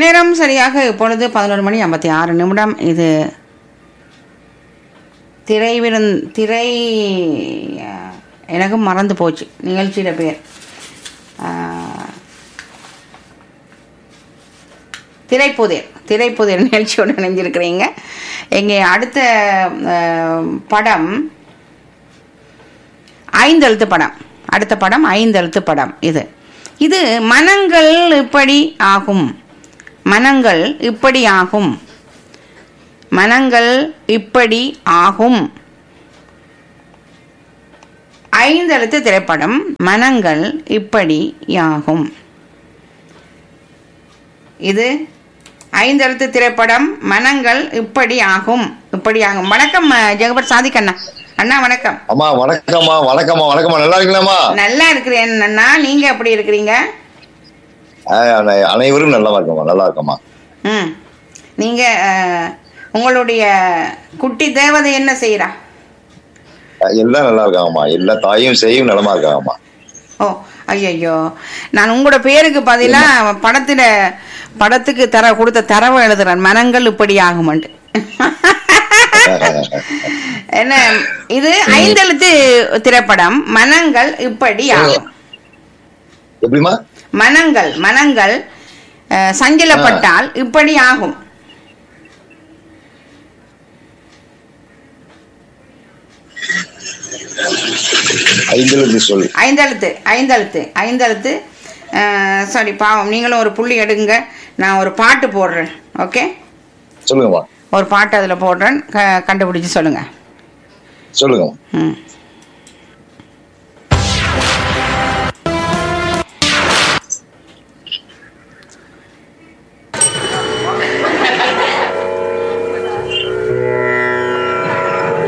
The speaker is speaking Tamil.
நேரம் சரியாக இப்பொழுது பதினோரு மணி ஐம்பத்தி ஆறு நிமிடம் இது திரை விருந் திரை அஹ், எனக்கும் மறந்து போச்சு நிகழ்ச்சியில பேர் அஹ், திரைப்புதிர் திரைப்புதிர் நிகழ்ச்சியோடு இணைஞ்சிருக்கிறீங்க எங்கே அடுத்த அஹ், படம் ஐந்தெழுத்து படம் அடுத்த படம் ஐந்தெழுத்து படம் இது இது மனங்கள் இப்படி ஆகும் மனங்கள் இப்படி ஆகும் மனங்கள் இப்படி ஆகும் ஐந்தெழுத்து திரைப்படம் மனங்கள் இப்படி ஆகும் இது ஐந்தெழுத்து திரைப்படம் மனங்கள் இப்படி ஆகும் இப்படி ஆகும் வணக்கம் அஹ், ஜெகபர் சாதிக் அண்ணா அண்ணா வணக்கம் அம்மா வணக்கம்மா வணக்கம்மா வணக்கம்மா நல்லா இருக்கீங்களாம்மா நல்லா இருக்கிறேன் அண்ணா நீங்க எப்படி இருக்கிறீங்க ஆ, அனை- அனைவரும் நல்லா இருக்கம்மா நல்லா இருக்கம்மா ம் நீங்க அஹ், உங்களுடைய குட்டி தேவதை என்ன செய்யறா எல்லாம் நல்லா இருக்காங்கம்மா எல்லா தாயும் செய்யும் நலமா இருக்காங்கம்மா ஓ ஐயையோ நான் உங்களோட பேருக்கு பதிலா படத்துல படத்துக்கு தர கொடுத்த தரவை எழுதுறேன் மனங்கள் இப்படி ஆகுமண்டு என்ன இது ஐந்தெழுத்து திரைப்படம் மனங்கள் இப்படி ஆகும் எப்படிம்மா மனங்கள் மனங்கள் அஹ், சஞ்சலப்பட்டால் இப்படி ஆகும் ஐந்தெழுத்து சொல் ஐந்தெழுத்து ஐந்தெழுத்து ஐந்தெழுத்து சாரி பாவம் நீங்களும் ஒரு புள்ளி எடுங்க நான் ஒரு பாட்டு போடுறேன் ஓகே சொல்லுங்கம்மா ஒரு பாட்டு அதில் போடுறேன் க கண்டுபிடிச்சு சொல்லுங்க சொல்லுங்கம்மா ம்